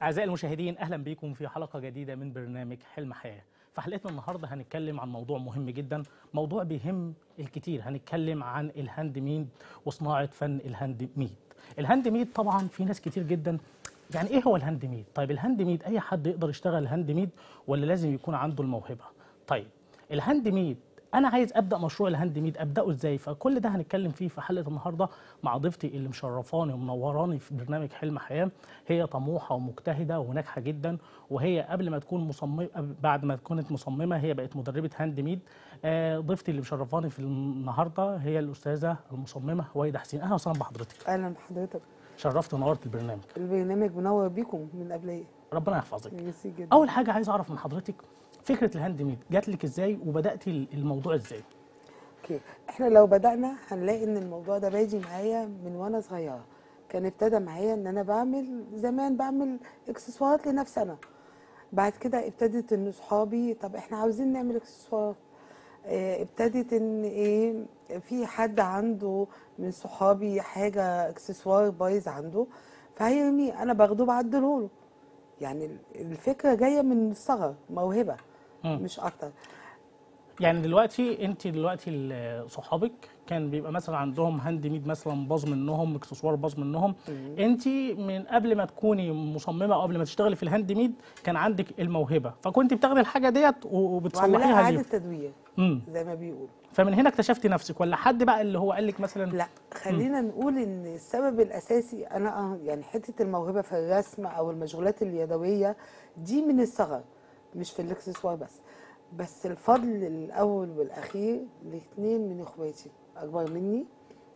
أعزائي المشاهدين أهلا بكم في حلقة جديدة من برنامج حلم حياة في حلقتنا النهاردة هنتكلم عن موضوع مهم جدا موضوع بيهم الكتير هنتكلم عن الهاند ميد وصناعة فن الهاند ميد الهاند ميد طبعا في ناس كتير جدا يعني ايه هو الهاند ميد طيب الهاند ميد اي حد يقدر يشتغل هاند ميد ولا لازم يكون عنده الموهبة طيب الهاند ميد انا عايز ابدا مشروع الهاند ميد ابداه ازاي فكل ده هنتكلم فيه في حلقه النهارده مع ضيفتي اللي مشرفاني ومنوراني في برنامج حلم حياه هي طموحه ومجتهده وناجحه جدا وهي قبل ما تكون مصممه بعد ما كانت مصممه هي بقت مدربه هاند ميد آه، ضيفتي اللي مشرفاني في النهارده هي الاستاذه المصممه هويده حسين اهلا وسهلا بحضرتك اهلا بحضرتك شرفت ونورت البرنامج البرنامج منور بيكم من قبليه ربنا يحفظك ميرسي جدا اول حاجه عايز اعرف من حضرتك فكره الهاند ميد جات لك ازاي وبداتي الموضوع ازاي اوكي احنا لو بدانا هنلاقي ان الموضوع ده بادي معايا من وانا صغيره كان ابتدى معايا ان انا بعمل زمان بعمل اكسسوارات لنفسي انا بعد كده ابتدت ان صحابي طب احنا عاوزين نعمل اكسسوارات اه، ابتدت ان ايه في حد عنده من صحابي حاجه اكسسوار بايظ عنده فهيرمي انا باخده بعدله له يعني الفكره جايه من الصغر موهبه مم. مش اكتر يعني دلوقتي انت دلوقتي ال- صحابك كان بيبقى مثلا عندهم هاند ميد مثلا باظ منهم اكسسوار باظ منهم انت من قبل ما تكوني مصممه او قبل ما تشتغلي في الهاند ميد كان عندك الموهبه فكنت بتاخدي الحاجه ديت و- وعملها وبتصلحيها اعاده ليهم تدوير امم زي ما بيقولوا فمن هنا اكتشفتي نفسك ولا حد بقى اللي هو قال لك مثلا لا خلينا نقول ان السبب الاساسي انا آه يعني حته الموهبه في الرسم او المشغولات اليدويه دي من الصغر مش في الاكسسوار بس بس الفضل الاول والاخير لاثنين من اخواتي اكبر مني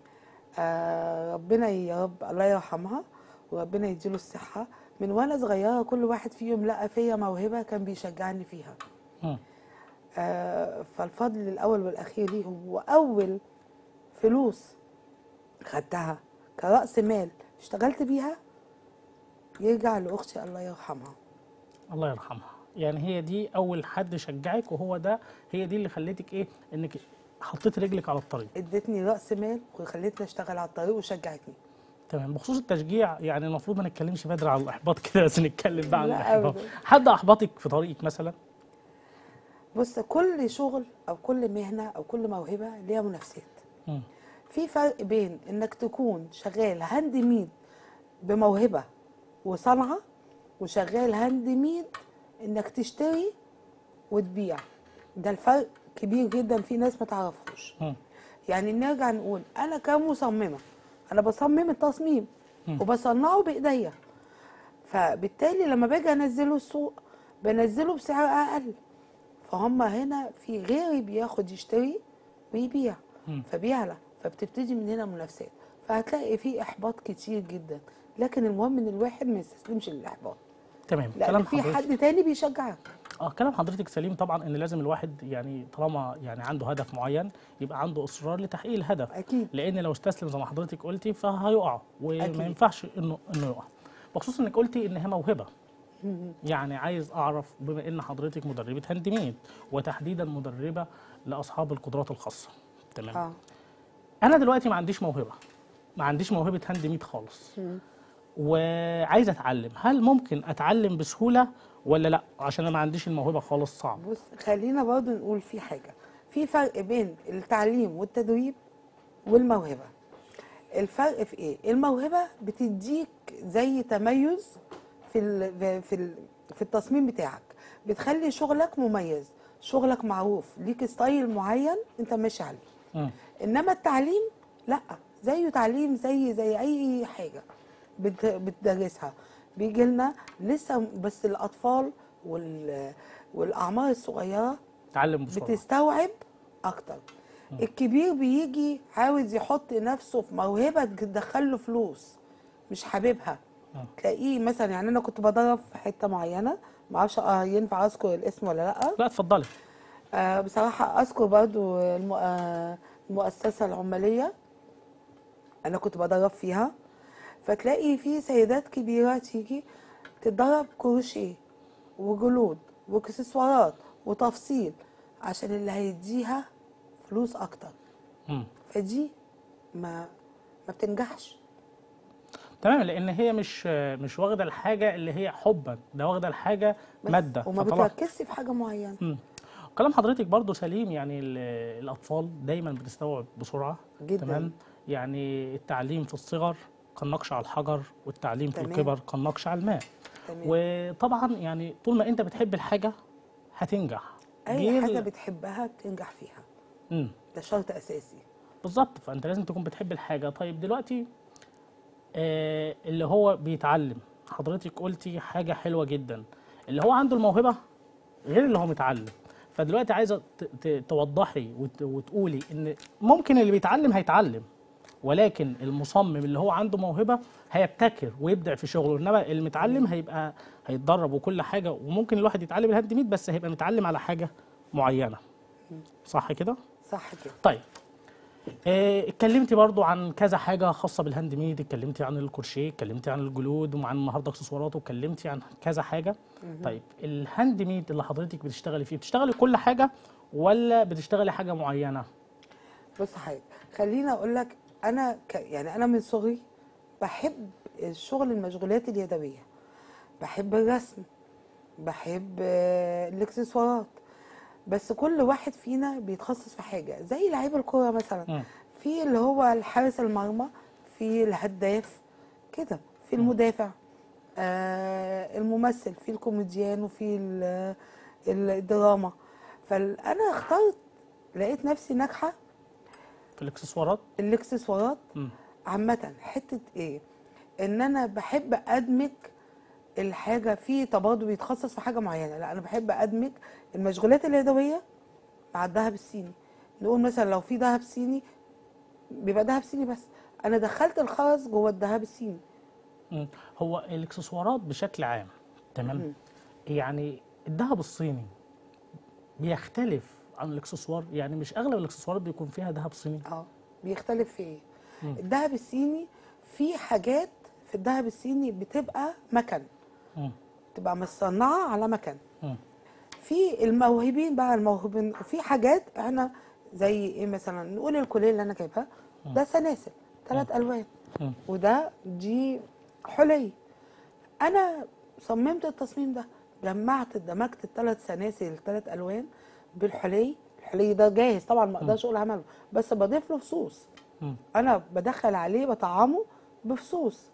آه ربنا يا رب الله يرحمها وربنا يديله الصحه من وانا صغيره كل واحد فيهم لقى فيا موهبه كان بيشجعني فيها مم. آه، فالفضل الاول والاخير ليهم واول فلوس خدتها كراس مال اشتغلت بيها يرجع لاختي الله يرحمها الله يرحمها يعني هي دي اول حد شجعك وهو ده هي دي اللي خلتك ايه انك حطيت رجلك على الطريق ادتني راس مال وخلتني اشتغل على الطريق وشجعتني تمام بخصوص التشجيع يعني المفروض ما نتكلمش بدري على الاحباط كده بس نتكلم بقى عن لا الاحباط أبداً. حد احبطك في طريقك مثلا بص كل شغل او كل مهنه او كل موهبه ليها منافسات مم. في فرق بين انك تكون شغال هاند ميد بموهبه وصنعه وشغال هاند ميد انك تشتري وتبيع ده الفرق كبير جدا في ناس ما تعرفوش مم. يعني نرجع نقول انا كمصممه انا بصمم التصميم وبصنعه بايديا فبالتالي لما باجي انزله السوق بنزله بسعر اقل فهم هنا في غيري بياخد يشتري ويبيع مم. فبيعلى فبتبتدي من هنا منافسات فهتلاقي في احباط كتير جدا لكن المهم ان الواحد ما يستسلمش للاحباط تمام لان كلام في حضرتك حد تاني بيشجعك اه كلام حضرتك سليم طبعا ان لازم الواحد يعني طالما يعني عنده هدف معين يبقى عنده اصرار لتحقيق الهدف اكيد لان لو استسلم زي ما حضرتك قلتي فهيقع وما أكيد. ينفعش انه انه يقع بخصوص انك قلتي ان هي موهبه يعني عايز اعرف بما ان حضرتك مدربه هاند ميد وتحديدا مدربه لاصحاب القدرات الخاصه تمام اه انا دلوقتي ما عنديش موهبه ما عنديش موهبه هاند ميد خالص وعايز اتعلم هل ممكن اتعلم بسهوله ولا لا عشان انا ما عنديش الموهبه خالص صعب بص خلينا برضو نقول في حاجة في فرق بين التعليم والتدريب والموهبة الفرق في ايه الموهبة بتديك زي تميز في ال في ال في التصميم بتاعك بتخلي شغلك مميز شغلك معروف ليك ستايل معين انت ماشي عليه مم. انما التعليم لا زيه تعليم زي زي اي حاجه بت- بتدرسها بيجي لنا لسه بس الاطفال وال والاعمار الصغيره اتعلم بسرعه بتستوعب اكتر الكبير بيجي عاوز يحط نفسه في موهبه تدخل له فلوس مش حاببها آه. تلاقيه مثلا يعني انا كنت بدرب في حته معينه معرفش اه ينفع اذكر الاسم ولا لا لا اتفضلي آه بصراحة أذكر برضو الم- آه، المؤسسة العمالية أنا كنت بدرب فيها فتلاقي في سيدات كبيرة تيجي تتدرب كروشيه وجلود واكسسوارات وتفصيل عشان اللي هيديها فلوس أكتر مم. فدي ما ما بتنجحش تمام لان هي مش مش واخده الحاجه اللي هي حبا ده واخده الحاجه بس ماده وما فطبعا بتركزش في حاجه معينه مم. كلام حضرتك برضو سليم يعني ال- الاطفال دايما بتستوعب بسرعه جدا. تمام يعني التعليم في الصغر كالنقش على الحجر والتعليم في تمام. الكبر كالنقش على الماء تمام وطبعا يعني طول ما انت بتحب الحاجه هتنجح اي جيل- حاجه بتحبها بتنجح فيها مم. ده شرط اساسي بالظبط فانت لازم تكون بتحب الحاجه طيب دلوقتي آه اللي هو بيتعلم حضرتك قلتي حاجه حلوه جدا اللي هو عنده الموهبه غير اللي هو متعلم فدلوقتي عايزه ت- ت- توضحي وت- وتقولي ان ممكن اللي بيتعلم هيتعلم ولكن المصمم اللي هو عنده موهبه هيبتكر ويبدع في شغله انما المتعلم هيبقى هيتدرب وكل حاجه وممكن الواحد يتعلم الهاند ميد بس هيبقى متعلم على حاجه معينه صح كده صح كده طيب آه، اتكلمتي برضو عن كذا حاجة خاصة بالهاند ميد اتكلمتي عن الكروشيه اتكلمتي عن الجلود وعن النهارده اكسسوارات واتكلمتي عن كذا حاجة طيب الهاند ميد اللي حضرتك بتشتغلي فيه بتشتغلي كل حاجة ولا بتشتغلي حاجة معينة بص حاجه خليني اقول لك انا ك... يعني انا من صغري بحب الشغل المشغولات اليدويه بحب الرسم بحب آه، الاكسسوارات بس كل واحد فينا بيتخصص في حاجه زي لعيب الكوره مثلا مم. في اللي هو الحارس المرمى في الهداف كده في المدافع آه الممثل في الكوميديان وفي ال- الدراما فانا اخترت لقيت نفسي ناجحه في الاكسسوارات الاكسسوارات مم. عامة حتة ايه ان انا بحب ادمج الحاجة في تبادل بيتخصص في حاجة معينة لا انا بحب ادمج المشغولات اليدوية مع الذهب الصيني نقول مثلا لو في ذهب صيني بيبقى ذهب صيني بس انا دخلت الخرز جوه الذهب الصيني مم. هو الاكسسوارات بشكل عام تمام يعني الذهب الصيني بيختلف عن الاكسسوار يعني مش اغلب الاكسسوارات بيكون فيها ذهب صيني اه بيختلف في ايه الذهب الصيني في حاجات في الذهب الصيني بتبقى مكن مم. تبقى مصنعة على مكن مم. في الموهوبين بقى الموهوبين وفي حاجات احنا زي ايه مثلا نقول الكوليه اللي انا جايبها ده سلاسل ثلاث الوان مم. وده دي حلي انا صممت التصميم ده جمعت دمجت الثلاث سلاسل الثلاث الوان بالحلي الحلي ده جاهز طبعا ما اقدرش اقول عمله بس بضيف له فصوص مم. انا بدخل عليه بطعمه بفصوص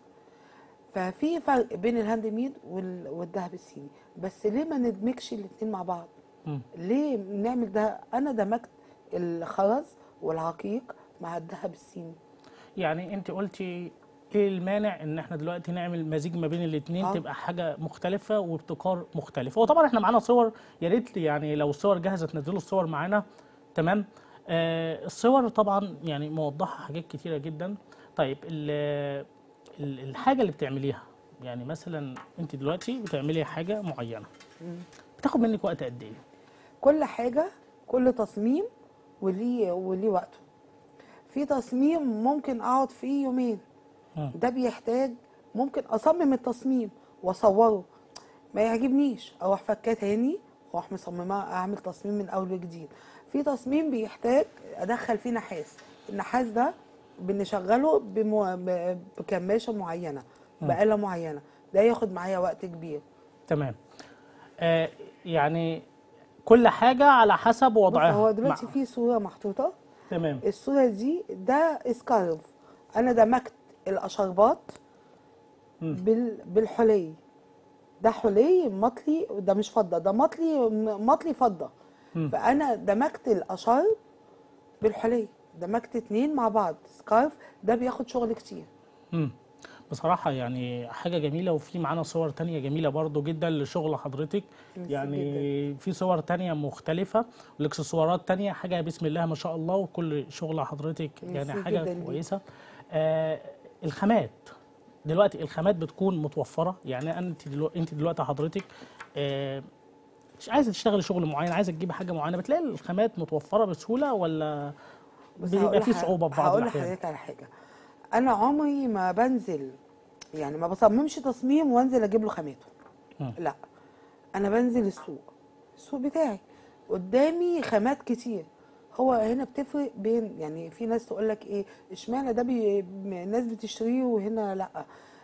ففي فرق بين الهاند ميد وال- والذهب الصيني بس ليه ما ندمجش الاتنين مع بعض مم. ليه نعمل ده انا دمجت الخرز والعقيق مع الذهب الصيني يعني انت قلتي ايه المانع ان احنا دلوقتي نعمل مزيج ما بين الاثنين آه. تبقى حاجه مختلفه وابتكار مختلف هو طبعا احنا معانا صور يا ريت يعني لو الصور جاهزه تنزلوا الصور معانا تمام آه الصور طبعا يعني موضحه حاجات كتيره جدا طيب ال- ال- الحاجه اللي بتعمليها يعني مثلا انت دلوقتي بتعملي حاجه معينه بتاخد منك وقت قد ايه كل حاجه كل تصميم وليه وليه وقته في تصميم ممكن اقعد فيه يومين مم. ده بيحتاج ممكن اصمم التصميم واصوره ما يعجبنيش اروح فكاه تاني واروح مصممه اعمل تصميم من اول وجديد في تصميم بيحتاج ادخل فيه نحاس النحاس ده بنشغله بمو... ب- بكماشه معينه بآلة معينه ده ياخد معايا وقت كبير تمام آه يعني كل حاجه على حسب بص وضعها هو دلوقتي مع- في صوره محطوطه تمام الصوره دي ده اسكارف انا دمجت الاشربات مم. بال... بالحلي ده حلي مطلي ده مش فضه ده مطلي مطلي فضه مم. فانا دمجت الاشرب بالحلي دمجت اتنين مع بعض سكارف ده بياخد شغل كتير مم. بصراحة يعني حاجة جميلة وفي معانا صور تانية جميلة برضو جدا لشغل حضرتك ميرسي يعني في صور تانية مختلفة والاكسسوارات تانية حاجة بسم الله ما شاء الله وكل شغل حضرتك يعني ميرسي حاجة جداً ليك. كويسة آه الخامات دلوقتي الخامات بتكون متوفرة يعني انت دلوقتي انت دلوقتي حضرتك آه مش عايزة تشتغلي شغل معين عايزة تجيبي حاجة معينة بتلاقي الخامات متوفرة بسهولة ولا بس بيبقى هقول في لح- صعوبة في بعض هقول الأحيان لحضرتك على حاجه انا عمري ما بنزل يعني ما بصممش تصميم وانزل اجيب له خاماته مم. لا انا بنزل السوق السوق بتاعي قدامي خامات كتير هو هنا بتفرق بين يعني في ناس تقول لك ايه اشمعنى ده بي الناس بتشتريه وهنا لا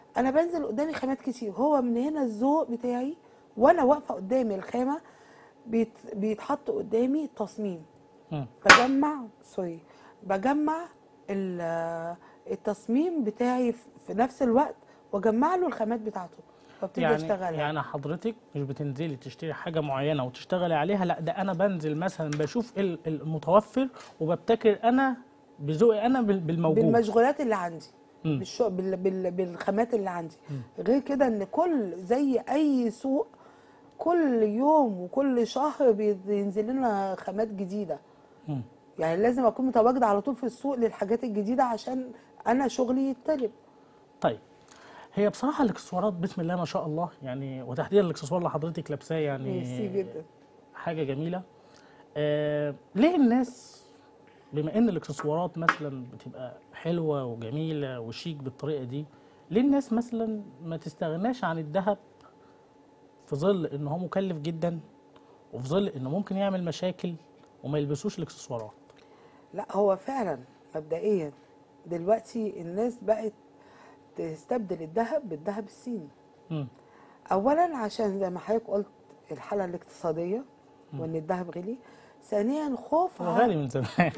انا بنزل قدامي خامات كتير هو من هنا الذوق بتاعي وانا واقفه قدامي الخامه بيت بيتحط قدامي تصميم مم. بجمع سوري بجمع ال- التصميم بتاعي في في نفس الوقت واجمع له الخامات بتاعته فابتدي يعني اشتغل يعني حضرتك مش بتنزلي تشتري حاجه معينه وتشتغلي عليها لا ده انا بنزل مثلا بشوف ال- المتوفر وببتكر انا بذوقي انا بال- بالموجود بالمشغولات اللي عندي مم. بالشو... بال... بال... بالخامات اللي عندي غير كده ان كل زي اي سوق كل يوم وكل شهر بينزل لنا خامات جديده مم. يعني لازم اكون متواجده على طول في السوق للحاجات الجديده عشان انا شغلي يتطلب طيب هي بصراحه الاكسسوارات بسم الله ما شاء الله يعني وتحديدا الاكسسوار اللي حضرتك لابساه يعني ميرسي جدا حاجه جميله آه ليه الناس بما ان الاكسسوارات مثلا بتبقى حلوه وجميله وشيك بالطريقه دي ليه الناس مثلا ما تستغناش عن الذهب في ظل ان هو مكلف جدا وفي ظل انه ممكن يعمل مشاكل وما يلبسوش الاكسسوارات لا هو فعلا مبدئيا دلوقتي الناس بقت تستبدل الذهب بالذهب الصيني مم. اولا عشان زي ما حضرتك قلت الحاله الاقتصاديه وان الذهب غلي ثانيا خوف هو على- غالي من زمان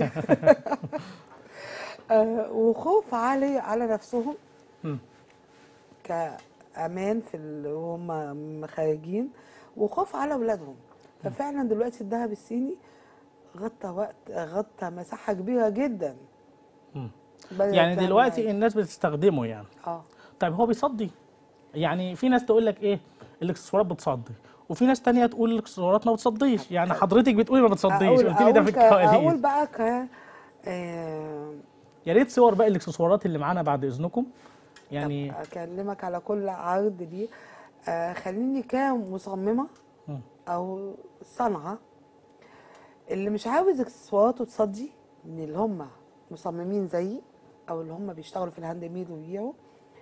آه، وخوف علي على نفسهم مم. كامان في ال- وهم خارجين وخوف على اولادهم ففعلا دلوقتي الذهب الصيني غطى وقت غطى مساحه كبيره جدا مم. بدل يعني الذهب دلوقتي العادي. الناس بتستخدمه يعني اه طيب هو بيصدي يعني في ناس تقول لك ايه الاكسسوارات بتصدي وفي ناس تانية تقول الاكسسوارات ما بتصديش يعني حضرتك بتقولي ما بتصديش أقول- قلت لي ده في أقول ك- اقول الكواليس بقى ك آه، يا ريت صور بقى الاكسسوارات اللي معانا بعد اذنكم يعني طب اكلمك على كل عرض ليه آه خليني كمصممه مم. او صنعه اللي مش عاوز اكسسواراته تصدي من اللي هم مصممين زيي او اللي هم بيشتغلوا في الهاند ميد وبيبيعوا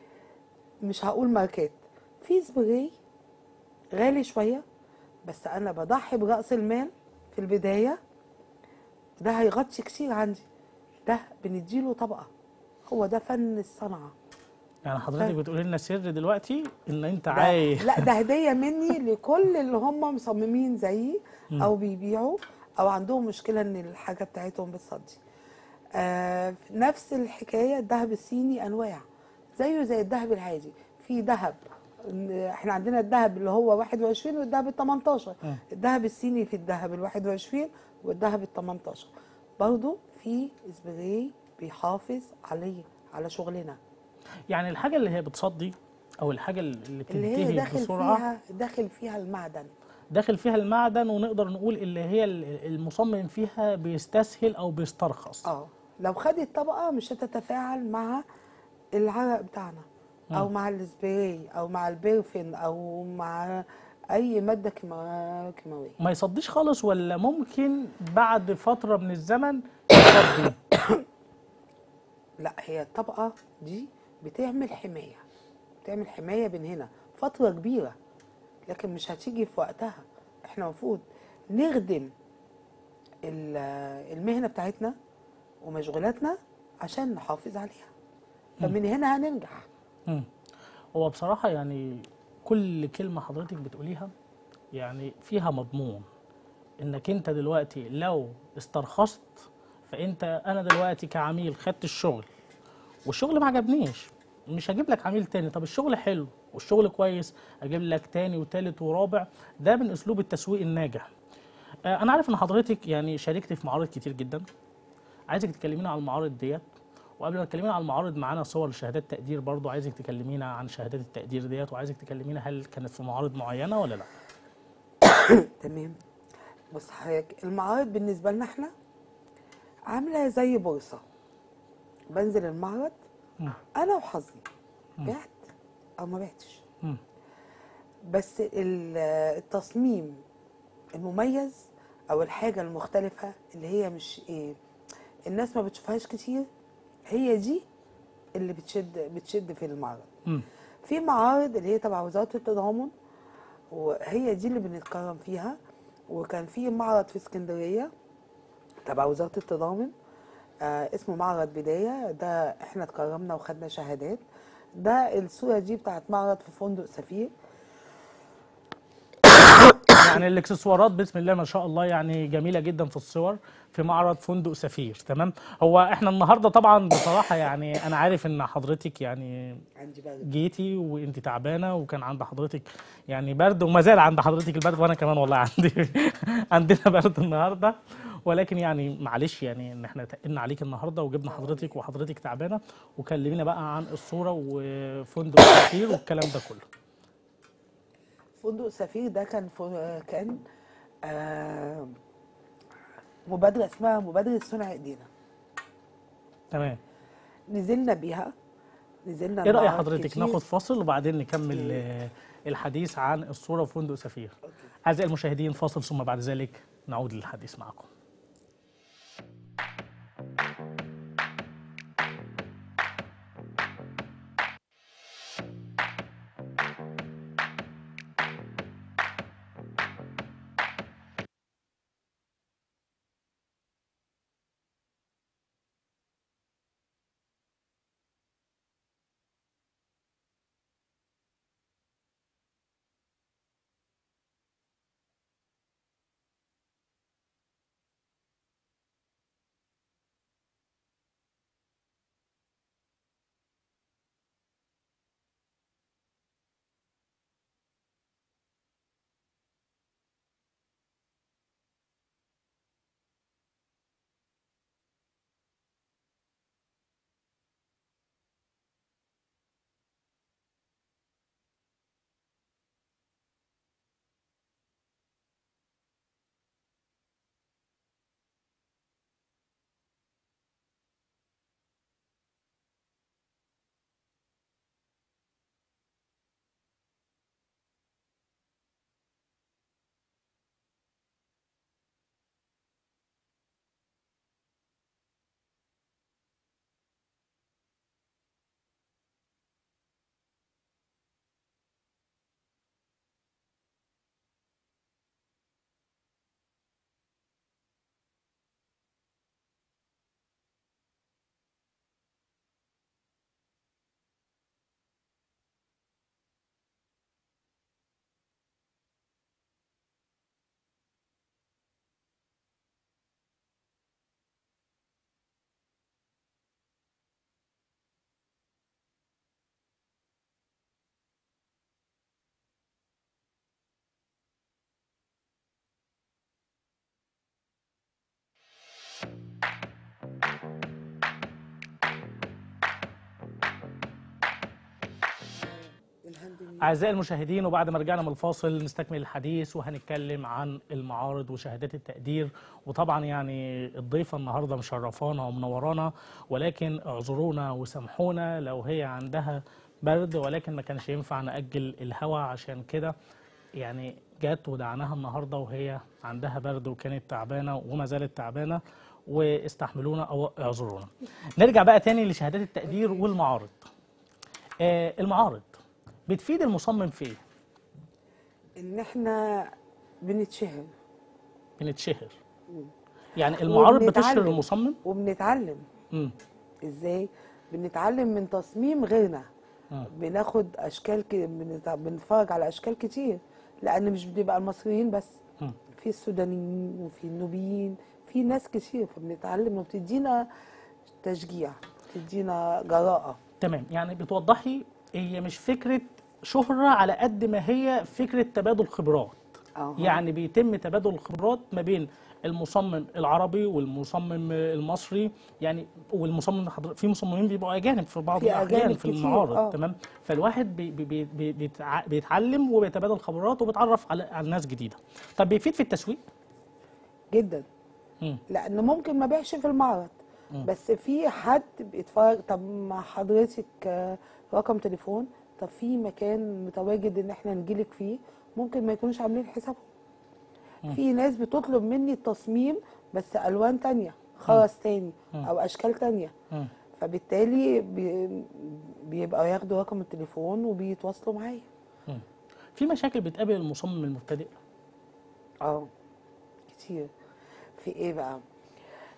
مش هقول ماركات في سبراي غالي شويه بس انا بضحي براس المال في البدايه ده هيغطي كتير عندي ده بنديله طبقه هو ده فن الصنعه يعني حضرتك بتقولي لنا سر دلوقتي ان انت ده- عايز لا ده هديه مني لكل اللي هم مصممين زيي او بيبيعوا او عندهم مشكله ان الحاجه بتاعتهم بتصدي آه نفس الحكايه الذهب الصيني انواع زيه زي الذهب العادي في ذهب احنا عندنا الذهب اللي هو 21 والذهب ال 18 مم. الذهب الصيني في الذهب ال 21 والذهب ال 18 برضه في سبراي بيحافظ عليه على شغلنا يعني الحاجه اللي هي بتصدي او الحاجه اللي اللي هي بتنتهي داخل بسرعه فيها داخل فيها المعدن داخل فيها المعدن ونقدر نقول اللي هي ال- المصمم فيها بيستسهل او بيسترخص اه لو خدت طبقه مش هتتفاعل مع العرق بتاعنا او مع السبراي او مع البرفين او مع اي ماده كيما- كيماويه ما يصديش خالص ولا ممكن بعد فتره من الزمن يصدي لا هي الطبقه دي بتعمل حمايه بتعمل حمايه من هنا فتره كبيره لكن مش هتيجي في وقتها احنا المفروض نخدم ال- المهنه بتاعتنا ومشغولاتنا عشان نحافظ عليها فمن هنا هننجح مم. هو بصراحة يعني كل كلمة حضرتك بتقوليها يعني فيها مضمون انك انت دلوقتي لو استرخصت فانت انا دلوقتي كعميل خدت الشغل والشغل ما عجبنيش مش هجيب لك عميل تاني طب الشغل حلو والشغل كويس اجيب لك تاني وتالت ورابع ده من اسلوب التسويق الناجح آه، انا عارف ان حضرتك يعني شاركت في معارض كتير جدا عايزك تكلمينا عن المعارض ديت وقبل ما تكلمينا عن المعارض معانا صور لشهادات تقدير برضو عايزك تكلمينا عن شهادات التقدير ديت وعايزك تكلمينا هل كانت في معارض معينه ولا لا تمام بص حضرتك المعارض بالنسبه لنا احنا عامله زي بورصه بنزل المعرض مم. انا وحظي بعت او ما بعتش مم. بس ال- التصميم المميز او الحاجه المختلفه اللي هي مش ايه الناس ما بتشوفهاش كتير هي دي اللي بتشد بتشد في المعرض مم. في معارض اللي هي تبع وزاره التضامن وهي دي اللي بنتكرم فيها وكان في معرض في اسكندريه تبع وزاره التضامن آه اسمه معرض بدايه ده احنا اتكرمنا وخدنا شهادات ده الصوره دي بتاعت معرض في فندق سفير يعني الاكسسوارات بسم الله ما شاء الله يعني جميله جدا في الصور في معرض فندق سفير تمام هو احنا النهارده طبعا بصراحه يعني انا عارف ان حضرتك يعني عندي بقى جيتي وانت تعبانه وكان عند حضرتك يعني برد وما زال عند حضرتك البرد وانا كمان والله عندي عندنا برد النهارده ولكن يعني معلش يعني ان احنا تقلنا عليك النهارده وجبنا حضرتك وحضرتك تعبانه وكلمينا بقى عن الصوره وفندق سفير والكلام ده كله فندق سفير ده كان ف- كان آه، مبادره اسمها مبادره صنع ايدينا تمام نزلنا بيها نزلنا ايه راي المعارض حضرتك كتير. ناخد فاصل وبعدين نكمل آه، الحديث عن الصوره وفندق سفير اعزائي المشاهدين فاصل ثم بعد ذلك نعود للحديث معكم الهاند ميد. أعزائي المشاهدين وبعد ما رجعنا من الفاصل نستكمل الحديث وهنتكلم عن المعارض وشهادات التقدير وطبعا يعني الضيفة النهاردة مشرفانا ومنورانا ولكن اعذرونا وسامحونا لو هي عندها برد ولكن ما كانش ينفع نأجل الهوا عشان كده يعني جت ودعناها النهارده وهي عندها برد وكانت تعبانه وما زالت تعبانه واستحملونا او اعذرونا. نرجع بقى تاني لشهادات التقدير والمعارض. آه المعارض بتفيد المصمم في ايه؟ ان احنا بنتشهر بنتشهر. يعني المعارض بتشهر وبنتعلم. المصمم؟ وبنتعلم امم ازاي بنتعلم من تصميم غيرنا آه. بناخد اشكال ك... بنت- بنتفرج على اشكال كتير لان مش بنبقى المصريين بس مم. في السودانيين وفي النوبيين في ناس كتير فبنتعلم وبتدينا تشجيع بتدينا جراءة تمام يعني بتوضحي هي مش فكره شهره على قد ما هي فكره تبادل خبرات. أها. يعني بيتم تبادل الخبرات ما بين المصمم العربي والمصمم المصري يعني والمصمم حضر- في مصممين بيبقوا اجانب في بعض في الاحيان أجانب في كتير، المعارض آه. تمام فالواحد بي بي بي بي بيتع- بيتعلم وبيتبادل خبرات وبيتعرف على على ناس جديده طب بيفيد في التسويق جدا مم. لان ممكن ما بيعش في المعرض بس في حد بيتفرج طب مع حضرتك آه، رقم تليفون طب في مكان متواجد ان احنا نجيلك فيه ممكن ما يكونوش عاملين حسابهم في ناس بتطلب مني التصميم بس الوان تانية خرز تاني او اشكال تانية مم. فبالتالي بي- بيبقى ياخدوا رقم التليفون وبيتواصلوا معايا مم. في مشاكل بتقابل المصمم المبتدئ اه كتير في ايه بقى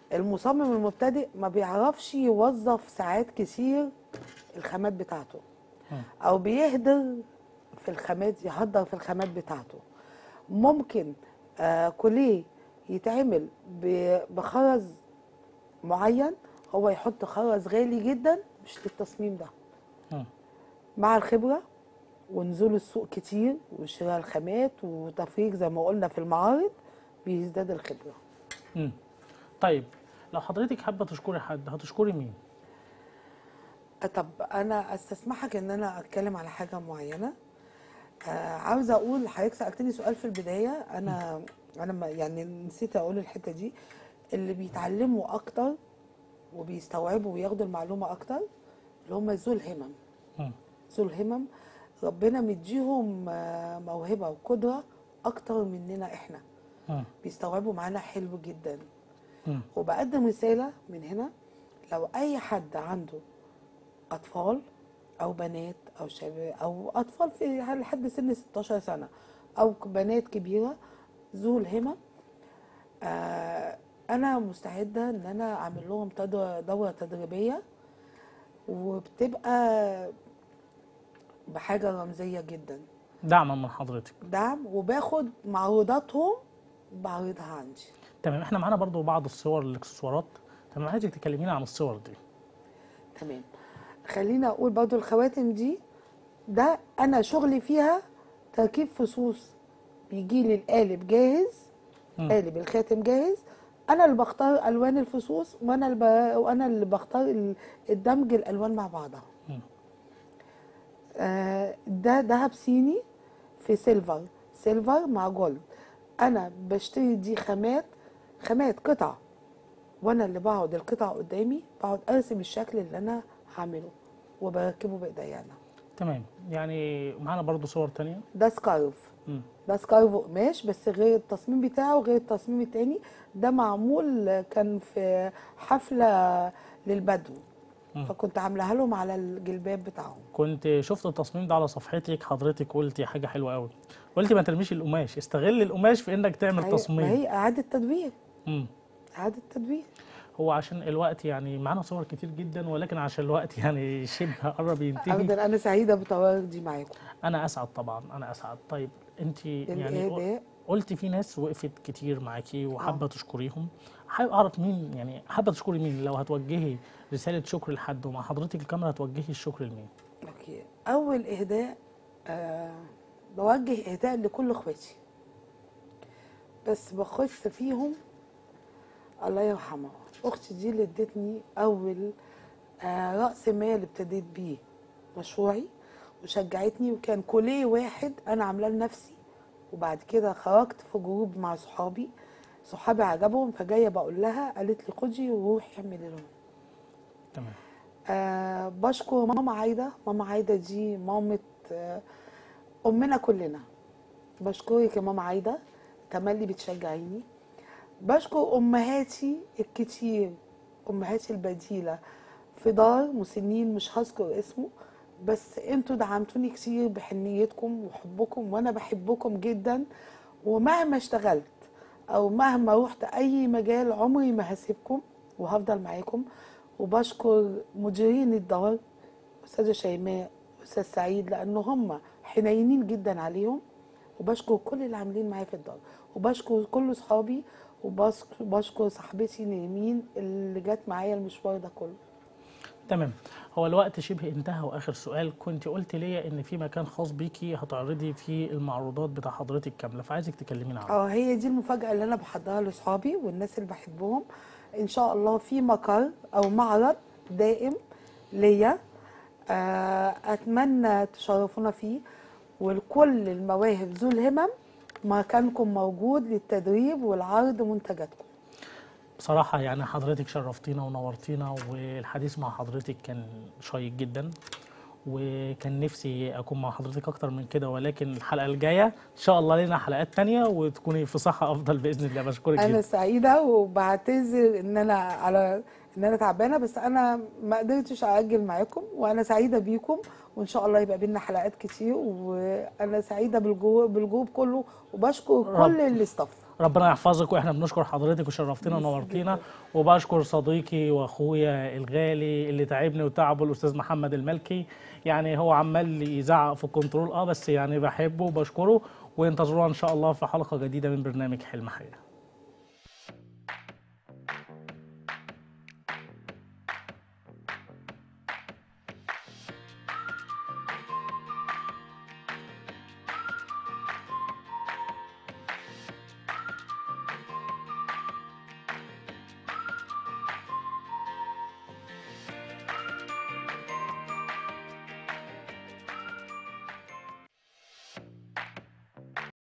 المصمم المبتدئ ما بيعرفش يوظف ساعات كتير الخامات بتاعته او بيهدر في الخامات يهدر في الخامات بتاعته ممكن آه كوليه يتعمل ب- بخرز معين هو يحط خرز غالي جدا مش للتصميم ده مم. مع الخبرة ونزول السوق كتير وشراء الخامات وتفريغ زي ما قلنا في المعارض بيزداد الخبرة مم. طيب لو حضرتك حابه تشكري حد هتشكري مين؟ آه، طب أنا أستسمحك إن أنا أتكلم على حاجة معينة آه عاوزة أقول حضرتك سألتني سؤال في البداية أنا أنا ما يعني نسيت أقول الحتة دي اللي بيتعلموا أكتر وبيستوعبوا وياخدوا المعلومة أكتر اللي هم ذو الهمم مم. ذو الهمم ربنا مديهم آه، موهبة وقدرة أكتر مننا إحنا مم. بيستوعبوا معانا حلو جدا مم. وبقدم رسالة من هنا لو أي حد عنده أطفال أو بنات أو شباب أو أطفال في لحد سن 16 سنة أو بنات كبيرة ذو الهمم آه أنا مستعدة إن أنا أعمل لهم تد- دورة تدريبية وبتبقى بحاجة رمزية جدا دعما من حضرتك دعم وباخد معروضاتهم بعرضها عندي تمام احنا معانا برضو بعض الصور الاكسسوارات تمام عايزك تكلمينا عن الصور دي تمام خليني اقول برضو الخواتم دي ده انا شغلي فيها تركيب فصوص بيجي لي القالب جاهز مم. قالب الخاتم جاهز انا اللي بختار الوان الفصوص وانا اللي ب... وانا اللي بختار ال- الدمج الالوان مع بعضها مم. آه ده دهب صيني في سيلفر سيلفر مع جولد انا بشتري دي خامات خامات قطع وانا اللي بقعد القطع قدامي بقعد ارسم الشكل اللي انا هعمله وبركبه بايديا انا تمام يعني معانا برضو صور تانية ده سكارف مم. ده سكارف قماش بس غير التصميم بتاعه غير التصميم التاني ده معمول كان في حفلة للبدو مم. فكنت عاملاها لهم على الجلباب بتاعهم كنت شفت التصميم ده على صفحتك حضرتك قلتي حاجة حلوة قوي قلتي ما ترميش القماش استغل القماش في انك تعمل ما هي- ما تصميم هي اعادة تدوير مم. اعادة تدوير هو عشان الوقت يعني معانا صور كتير جدا ولكن عشان الوقت يعني شبه قرب ينتهي ابدا انا سعيده بتواجدي معاكم انا اسعد طبعا انا اسعد طيب انت يعني الاهداء قلتي في ناس وقفت كتير معاكي وحابه تشكريهم حابب اعرف مين يعني حابه تشكري مين لو هتوجهي رساله شكر لحد ومع حضرتك الكاميرا هتوجهي الشكر لمين اوكي اول اهداء آه بوجه اهداء لكل اخواتي بس بخص فيهم الله يرحمها اختي دي اللي ادتني اول آه راس مال ابتديت بيه مشروعي وشجعتني وكان كوليه واحد انا عاملاه لنفسي وبعد كده خرجت في جروب مع صحابي صحابي عجبهم فجايه بقول لها قالت لي خدي وروحي اعملي لهم تمام آه بشكر ماما عايدة ماما عايدة دي مامة آه أمنا كلنا بشكرك يا ماما عايدة تملي بتشجعيني بشكر أمهاتي الكتير أمهاتي البديلة في دار مسنين مش هذكر اسمه بس انتوا دعمتوني كتير بحنيتكم وحبكم وانا بحبكم جدا ومهما اشتغلت او مهما رحت اي مجال عمري ما هسيبكم وهفضل معاكم وبشكر مديرين الدار استاذه شيماء استاذ سعيد لان هم حنينين جدا عليهم وبشكر كل اللي عاملين معايا في الدار وبشكر كل صحابي وبشكر صاحبتي نيمين اللي جت معايا المشوار ده كله تمام هو الوقت شبه انتهى واخر سؤال كنت قلت ليا ان في مكان خاص بيكي هتعرضي فيه المعروضات بتاع حضرتك كامله فعايزك تكلمينا عنه اه هي دي المفاجأة اللي أنا بحضرها لأصحابي والناس اللي بحبهم إن شاء الله في مقر أو معرض دائم ليا آه، أتمنى تشرفونا فيه ولكل المواهب ذو الهمم مكانكم موجود للتدريب والعرض منتجاتكم بصراحة يعني حضرتك شرفتينا ونورتينا والحديث مع حضرتك كان شيق جدا وكان نفسي أكون مع حضرتك أكتر من كده ولكن الحلقة الجاية إن شاء الله لنا حلقات تانية وتكوني في صحة أفضل بإذن الله بشكرك أنا جدا سعيدة وبعتذر إن أنا على ان انا تعبانه بس انا ما قدرتش ااجل معاكم وانا سعيده بيكم وان شاء الله يبقى بينا حلقات كتير وانا سعيده بالجو بالجروب كله وبشكر رب. كل اللي استف ربنا يحفظك واحنا بنشكر حضرتك وشرفتنا ميرسي ونورتينا جداً. وبشكر صديقي واخويا الغالي اللي تعبني وتعبه الاستاذ محمد الملكي يعني هو عمال يزعق في الكنترول اه بس يعني بحبه وبشكره وانتظرونا ان شاء الله في حلقه جديده من برنامج حلم حياه